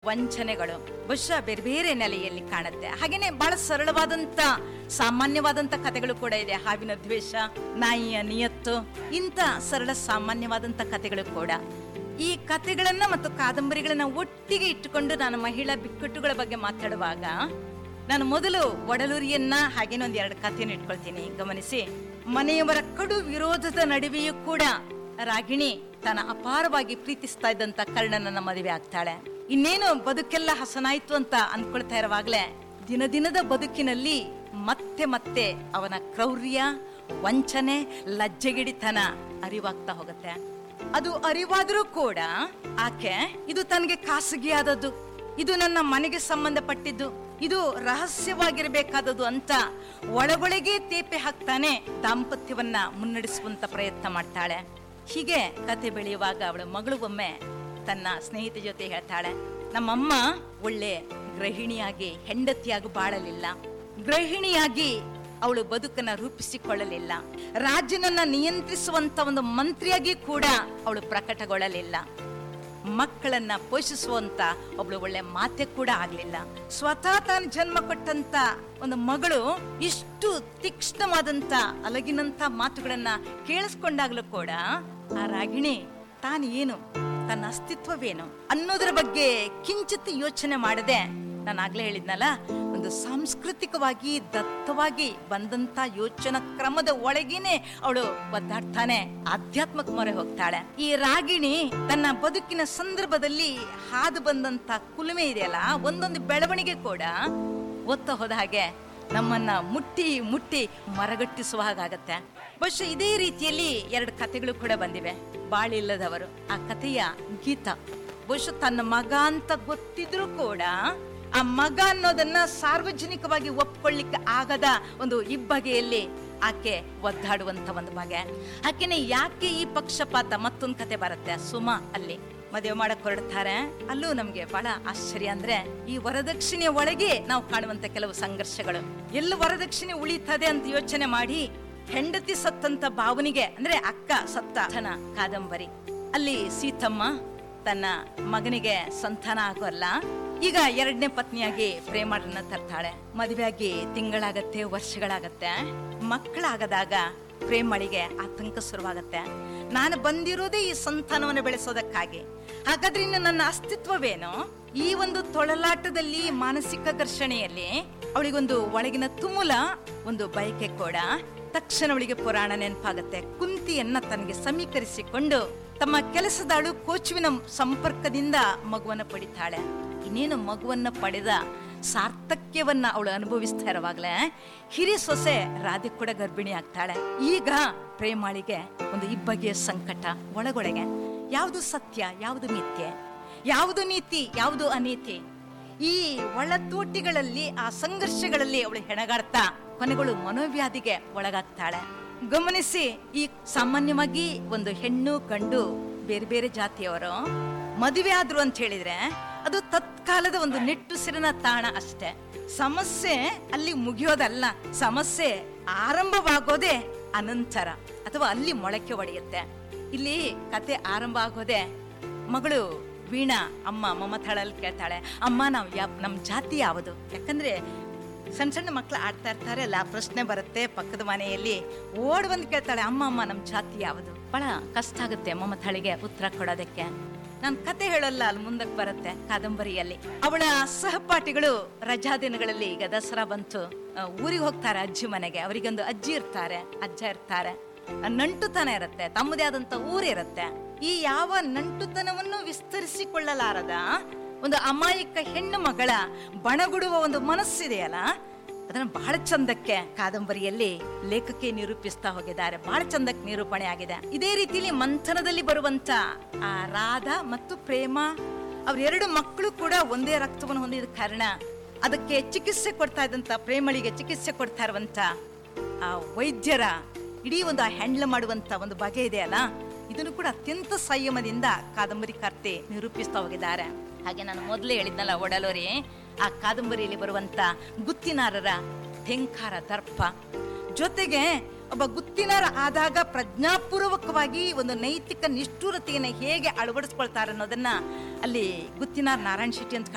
ವಂಚನೆಗಳು ಬಹುಶಃ ಬೇರೆ ಬೇರೆ ನೆಲೆಯಲ್ಲಿ ಕಾಣುತ್ತೆ ಹಾಗೇನೆ ಬಹಳ ಸರಳವಾದಂತ ಸಾಮಾನ್ಯವಾದಂತ ಕಥೆಗಳು ಕೂಡ ಇದೆ ಹಾವಿನ ದ್ವೇಷ ನಾಯಿಯ ನಿಯತ್ತು ಇಂಥ ಸರಳ ಸಾಮಾನ್ಯವಾದಂತ ಕಥೆಗಳು ಕೂಡ ಈ ಕಥೆಗಳನ್ನ ಮತ್ತು ಕಾದಂಬರಿಗಳನ್ನ ಒಟ್ಟಿಗೆ ಇಟ್ಟುಕೊಂಡು ನಾನು ಮಹಿಳಾ ಬಿಕ್ಕಟ್ಟುಗಳ ಬಗ್ಗೆ ಮಾತಾಡುವಾಗ ನಾನು ಮೊದಲು ಒಡಲೂರಿಯನ್ನ ಹಾಗೇನೆ ಒಂದ್ ಎರಡು ಕಥೆಯನ್ನು ಇಟ್ಕೊಳ್ತೀನಿ ಗಮನಿಸಿ ಮನೆಯವರ ಕಡು ವಿರೋಧದ ನಡುವೆಯೂ ಕೂಡ ರಾಗಿಣಿ ತನ್ನ ಅಪಾರವಾಗಿ ಪ್ರೀತಿಸ್ತಾ ಇದ್ದಂತ ಕರ್ಣನನ್ನ ಮದುವೆ ಆಗ್ತಾಳೆ ಇನ್ನೇನು ಬದುಕೆಲ್ಲ ಹಸನಾಯ್ತು ಅಂತ ಅನ್ಕೊಳ್ತಾ ಇರುವಾಗ್ಲೇ ದಿನ ದಿನದ ಬದುಕಿನಲ್ಲಿ ಮತ್ತೆ ಮತ್ತೆ ಅವನ ಕ್ರೌರ್ಯ ವಂಚನೆ ಲಜ್ಜೆಗಿಡಿತನ ಅರಿವಾಗ್ತಾ ಹೋಗುತ್ತೆ ಅದು ಅರಿವಾದ್ರೂ ಕೂಡ ಆಕೆ ಇದು ತನಗೆ ಖಾಸಗಿಯಾದದ್ದು ಇದು ನನ್ನ ಮನೆಗೆ ಸಂಬಂಧಪಟ್ಟಿದ್ದು ಇದು ರಹಸ್ಯವಾಗಿರಬೇಕಾದದ್ದು ಅಂತ ಒಳಗೊಳಗೆ ತೇಪೆ ಹಾಕ್ತಾನೆ ದಾಂಪತ್ಯವನ್ನ ಮುನ್ನಡೆಸುವಂತ ಪ್ರಯತ್ನ ಮಾಡ್ತಾಳೆ ಹೀಗೆ ಕತೆ ಬೆಳೆಯುವಾಗ ಅವಳ ಮಗಳು ಒಮ್ಮೆ ತನ್ನ ಸ್ನೇಹಿತೆ ಜೊತೆ ಹೇಳ್ತಾಳೆ ನಮ್ಮಮ್ಮ ಒಳ್ಳೆ ಗೃಹಿಣಿಯಾಗಿ ಹೆಂಡತಿಯಾಗಿ ಬಾಳಲಿಲ್ಲ ಗೃಹಿಣಿಯಾಗಿ ಅವಳು ಬದುಕನ್ನ ರೂಪಿಸಿಕೊಳ್ಳಲಿಲ್ಲ ರಾಜ್ಯನನ್ನ ನಿಯಂತ್ರಿಸುವಂತ ಒಂದು ಮಂತ್ರಿಯಾಗಿ ಕೂಡ ಅವಳು ಪ್ರಕಟಗೊಳ್ಳಲಿಲ್ಲ ಮಕ್ಕಳನ್ನ ಪೋಷಿಸುವಂತ ಒಬ್ಳು ಒಳ್ಳೆ ಮಾತೆ ಕೂಡ ಆಗ್ಲಿಲ್ಲ ಸ್ವತಃ ತಾನು ಜನ್ಮ ಕೊಟ್ಟಂತ ಒಂದು ಮಗಳು ಇಷ್ಟು ತೀಕ್ಷ್ಣವಾದಂತ ಅಲಗಿನಂತ ಮಾತುಗಳನ್ನ ಕೇಳಿಸ್ಕೊಂಡಾಗ್ಲೂ ಕೂಡ ಆ ರಾಗಿಣಿ ತಾನು ಏನು ತನ್ನ ಅಸ್ತಿತ್ವವೇನು ಅನ್ನೋದ್ರ ಬಗ್ಗೆ ಕಿಂಚಿತ್ ಯೋಚನೆ ಮಾಡದೆ ನಾನು ಆಗ್ಲೇ ಹೇಳಿದ್ನಲ್ಲ ಒಂದು ಸಾಂಸ್ಕೃತಿಕವಾಗಿ ದತ್ತವಾಗಿ ಬಂದಂತ ಯೋಚನಾ ಕ್ರಮದ ಒಳಗೇನೆ ಅವಳು ಒದ್ದಾಡ್ತಾನೆ ಆಧ್ಯಾತ್ಮಕ ಮೊರೆ ಹೋಗ್ತಾಳೆ ಈ ರಾಗಿಣಿ ತನ್ನ ಬದುಕಿನ ಸಂದರ್ಭದಲ್ಲಿ ಹಾದು ಬಂದಂತ ಕುಲುಮೆ ಇದೆಯಲ್ಲ ಒಂದೊಂದು ಬೆಳವಣಿಗೆ ಕೂಡ ಒತ್ತ ಹೋದ ಹಾಗೆ ನಮ್ಮನ್ನ ಮುಟ್ಟಿ ಮುಟ್ಟಿ ಮರಗಟ್ಟಿಸುವ ಹಾಗಾಗತ್ತೆ ಬಹುಶಃ ಇದೇ ರೀತಿಯಲ್ಲಿ ಎರಡು ಕಥೆಗಳು ಕೂಡ ಬಂದಿವೆ ಬಾಳಿಲ್ಲದವರು ಆ ಕಥೆಯ ಗೀತ ಬಹುಶಃ ತನ್ನ ಮಗ ಅಂತ ಗೊತ್ತಿದ್ರು ಕೂಡ ಆ ಮಗ ಅನ್ನೋದನ್ನ ಸಾರ್ವಜನಿಕವಾಗಿ ಒಪ್ಕೊಳ್ಳಿಕ್ಕೆ ಆಗದ ಒಂದು ಇಬ್ಬಗೆಯಲ್ಲಿ ಆಕೆ ಒದ್ದಾಡುವಂತ ಒಂದು ಬಗೆ ಆಕೆನೆ ಯಾಕೆ ಈ ಪಕ್ಷಪಾತ ಮತ್ತೊಂದು ಕತೆ ಬರುತ್ತೆ ಸುಮಾ ಅಲ್ಲಿ ಮದುವೆ ಮಾಡಕ್ ಹೊರಡ್ತಾರೆ ಅಲ್ಲೂ ನಮ್ಗೆ ಬಹಳ ಆಶ್ಚರ್ಯ ಅಂದ್ರೆ ಈ ವರದಕ್ಷಿಣೆಯ ಒಳಗೆ ನಾವು ಕಾಣುವಂತ ಕೆಲವು ಸಂಘರ್ಷಗಳು ಎಲ್ಲ ವರದಕ್ಷಿಣೆ ಉಳಿತದೆ ಅಂತ ಯೋಚನೆ ಮಾಡಿ ಹೆಂಡತಿ ಸತ್ತಂತ ಭಾವನಿಗೆ ಅಂದ್ರೆ ಅಕ್ಕ ಸತ್ತ ಧನ ಕಾದಂಬರಿ ಅಲ್ಲಿ ಸೀತಮ್ಮ ತನ್ನ ಮಗನಿಗೆ ಸಂತಾನ ಆಗೋಲ್ಲ ಈಗ ಎರಡನೇ ಪತ್ನಿಯಾಗಿ ಪ್ರೇಮಳನ್ನ ತರ್ತಾಳೆ ಮದುವೆಯಾಗಿ ತಿಂಗಳಾಗತ್ತೆ ವರ್ಷಗಳಾಗತ್ತೆ ಮಕ್ಕಳಾಗದಾಗ ಪ್ರೇಮಳಿಗೆ ಆತಂಕ ಶುರುವಾಗತ್ತೆ ನಾನು ಬಂದಿರೋದೇ ಈ ಸಂತಾನವನ್ನು ಬೆಳೆಸೋದಕ್ಕಾಗಿ ಹಾಗಾದ್ರೆ ಇನ್ನು ನನ್ನ ಅಸ್ತಿತ್ವವೇನು ಈ ಒಂದು ತೊಳಲಾಟದಲ್ಲಿ ಮಾನಸಿಕ ಘರ್ಷಣೆಯಲ್ಲಿ ಅವಳಿಗೊಂದು ಒಳಗಿನ ತುಮುಲ ಒಂದು ಬಯಕೆ ಕೂಡ ತಕ್ಷಣ ಅವಳಿಗೆ ಪುರಾಣ ನೆನಪಾಗತ್ತೆ ಕುಂತಿಯನ್ನ ತನಗೆ ಸಮೀಕರಿಸಿಕೊಂಡು ತಮ್ಮ ಕೆಲಸದಾಳು ಕೋಚುವಿನ ಸಂಪರ್ಕದಿಂದ ಮಗುವನ್ನ ಪಡಿತಾಳೆ ಇನ್ನೇನು ಮಗುವನ್ನ ಪಡೆದ ಸಾರ್ಥಕ್ಯವನ್ನ ಅವಳು ಅನುಭವಿಸ್ತಾ ಇರುವಾಗ್ಲೇ ಹಿರಿ ಸೊಸೆ ರಾಧೆ ಕೂಡ ಗರ್ಭಿಣಿ ಆಗ್ತಾಳೆ ಈಗ ಪ್ರೇಮಾಳಿಗೆ ಒಂದು ಇಬ್ಬಗೆಯ ಸಂಕಟ ಒಳಗೊಳಗೆ ಯಾವುದು ಸತ್ಯ ಯಾವುದು ಮಿಥ್ಯೆ ಯಾವುದು ನೀತಿ ಯಾವುದು ಅನೀತಿ ಈ ಒಳತೋಟಿಗಳಲ್ಲಿ ಆ ಸಂಘರ್ಷಗಳಲ್ಲಿ ಅವಳು ಹೆಣಗಾಡ್ತಾ ಕೊನೆಗಳು ಮನೋವ್ಯಾಧಿಗೆ ಒಳಗಾಗ್ತಾಳೆ ಗಮನಿಸಿ ಈ ಸಾಮಾನ್ಯವಾಗಿ ಒಂದು ಹೆಣ್ಣು ಗಂಡು ಬೇರೆ ಬೇರೆ ಜಾತಿಯವರು ಮದುವೆ ಆದ್ರು ಅಂತ ಹೇಳಿದ್ರೆ ಅದು ತತ್ಕಾಲದ ಒಂದು ನಿಟ್ಟುಸಿರಿನ ತಾಣ ಅಷ್ಟೇ ಸಮಸ್ಯೆ ಅಲ್ಲಿ ಮುಗಿಯೋದಲ್ಲ ಸಮಸ್ಯೆ ಆರಂಭವಾಗೋದೇ ಅನಂತರ ಅಥವಾ ಅಲ್ಲಿ ಮೊಳಕೆ ಒಡೆಯುತ್ತೆ ಇಲ್ಲಿ ಕತೆ ಆರಂಭ ಆಗೋದೆ ಮಗಳು ವೀಣಾ ಅಮ್ಮ ಮಮತಾಳಲ್ಲಿ ಕೇಳ್ತಾಳೆ ಅಮ್ಮ ನಾವು ಯಾವ ನಮ್ಮ ಜಾತಿ ಯಾವುದು ಯಾಕಂದ್ರೆ ಸಣ್ಣ ಸಣ್ಣ ಮಕ್ಳು ಆಡ್ತಾ ಇರ್ತಾರೆ ಅಲ್ಲ ಆ ಪ್ರಶ್ನೆ ಬರುತ್ತೆ ಪಕ್ಕದ ಮನೆಯಲ್ಲಿ ಓಡ್ ಬಂದು ಕೇಳ್ತಾಳೆ ಅಮ್ಮ ಅಮ್ಮ ನಮ್ಮ ಜಾತಿ ಯಾವುದು ಬಹಳ ಕಷ್ಟ ಆಗುತ್ತೆ ಮಮತಾಳಿಗೆ ಉತ್ತರ ಕೊಡೋದಕ್ಕೆ ನಾನು ಕತೆ ಹೇಳಲ್ಲ ಅಲ್ಲಿ ಮುಂದಕ್ಕೆ ಬರುತ್ತೆ ಕಾದಂಬರಿಯಲ್ಲಿ ಅವಳ ಸಹಪಾಠಿಗಳು ರಜಾ ದಿನಗಳಲ್ಲಿ ಈಗ ದಸರಾ ಬಂತು ಊರಿಗೆ ಹೋಗ್ತಾರೆ ಅಜ್ಜಿ ಮನೆಗೆ ಅವರಿಗೊಂದು ಅಜ್ಜಿ ಇರ್ತಾರೆ ಅಜ್ಜ ಇರ್ತಾರೆ ನಂಟುತನ ಇರುತ್ತೆ ತಮ್ಮದೇ ಆದಂತ ಊರಿರುತ್ತೆ ಈ ಯಾವ ನಂಟುತನವನ್ನು ವಿಸ್ತರಿಸಿಕೊಳ್ಳಲಾರದ ಒಂದು ಅಮಾಯಕ ಹೆಣ್ಣು ಮಗಳ ಬಣಗುಡುವ ಒಂದು ಮನಸ್ಸಿದೆಯಲ್ಲ ಅದನ್ನ ಬಹಳ ಚಂದಕ್ಕೆ ಕಾದಂಬರಿಯಲ್ಲಿ ಲೇಖಕಿ ನಿರೂಪಿಸ್ತಾ ಹೋಗಿದ್ದಾರೆ ಬಹಳ ಚಂದಕ್ಕೆ ನಿರೂಪಣೆ ಆಗಿದೆ ಇದೇ ರೀತಿಯಲ್ಲಿ ಮಂಥನದಲ್ಲಿ ಬರುವಂತ ಆ ರಾಧಾ ಮತ್ತು ಪ್ರೇಮ ಅವರೆರಡು ಮಕ್ಕಳು ಕೂಡ ಒಂದೇ ರಕ್ತವನ್ನು ಹೊಂದಿದ ಕಾರಣ ಅದಕ್ಕೆ ಚಿಕಿತ್ಸೆ ಕೊಡ್ತಾ ಇದ್ದಂತ ಪ್ರೇಮಳಿಗೆ ಚಿಕಿತ್ಸೆ ಕೊಡ್ತಾ ಇರುವಂತ ಆ ವೈದ್ಯರ ಇಡೀ ಒಂದು ಹ್ಯಾಂಡ್ಲ್ ಮಾಡುವಂತ ಒಂದು ಬಗೆ ಇದೆಯಲ್ಲ ಇದನ್ನು ಕೂಡ ಅತ್ಯಂತ ಸಂಯಮದಿಂದ ಕಾದಂಬರಿಕರ್ತೆ ನಿರೂಪಿಸ್ತಾ ಹೋಗಿದ್ದಾರೆ ಹಾಗೆ ನಾನು ಮೊದಲೇ ಹೇಳಿದ್ನಲ್ಲ ಒಡಲೋರಿ ಆ ಕಾದಂಬರಿಯಲ್ಲಿ ಬರುವಂತ ಗುತ್ತಿನಾರರ ಧಿಂಕಾರ ದರ್ಪ ಜೊತೆಗೆ ಒಬ್ಬ ಗುತ್ತಿನಾರ ಆದಾಗ ಪ್ರಜ್ಞಾಪೂರ್ವಕವಾಗಿ ಒಂದು ನೈತಿಕ ನಿಷ್ಠುರತೆಯನ್ನು ಹೇಗೆ ಅಳವಡಿಸ್ಕೊಳ್ತಾರೆ ಅನ್ನೋದನ್ನ ಅಲ್ಲಿ ಗುತ್ತಿನಾರ್ ನಾರಾಯಣ ಶೆಟ್ಟಿ ಅಂತ